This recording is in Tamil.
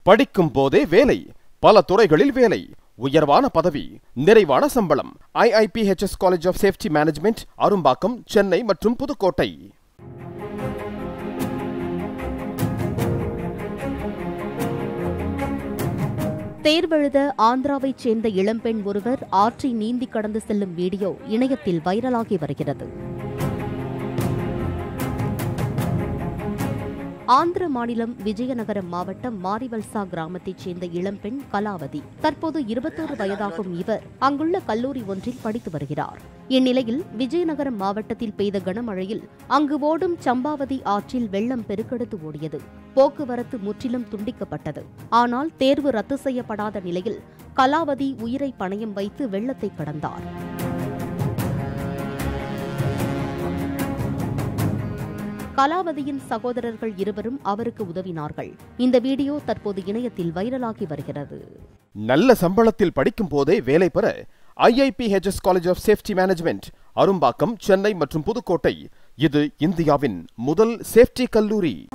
படிக்கும் போதே வேலை பல துறைகளில் வேலை உயர்வான பதவி நிறைவான சம்பளம் IIPHS college of safety management Arumbakkam Chennai மற்றும் புதுக்கோட்டை தேர்வெழுத ஆந்திராவைச் சேர்ந்த இளம்பெண் ஒருவர் ஆற்றை நீந்தி கடந்து செல்லும் வீடியோ இணையத்தில் வைரலாகி வருகிறது ஆந்திர மாநிலம் விஜயநகரம் மாவட்டம் மாரிவல்சா கிராமத்தைச் சேர்ந்த இளம்பெண் கலாவதி தற்போது இருபத்தோரு வயதாகும் இவர் அங்குள்ள கல்லூரி ஒன்றில் படித்து வருகிறார் இந்நிலையில் விஜயநகரம் மாவட்டத்தில் பெய்த கனமழையில் அங்கு ஓடும் சம்பாவதி ஆற்றில் வெள்ளம் பெருக்கெடுத்து ஓடியது போக்குவரத்து முற்றிலும் துண்டிக்கப்பட்டது ஆனால் தேர்வு ரத்து செய்யப்படாத நிலையில் கலாவதி உயிரை பணயம் வைத்து வெள்ளத்தை கடந்தார் கலாவதியின் சகோதரர்கள் இருவரும் அவருக்கு உதவினார்கள் இந்த வீடியோ தற்போது இணையத்தில் வைரலாகி வருகிறது நல்ல சம்பளத்தில் படிக்கும் போதே வேலை பெற IIPHS college of safety management Arumbakkam Chennai மற்றும் புதுக்கோட்டை இது இந்தியாவின் முதல் சேஃப்டி கல்லூரி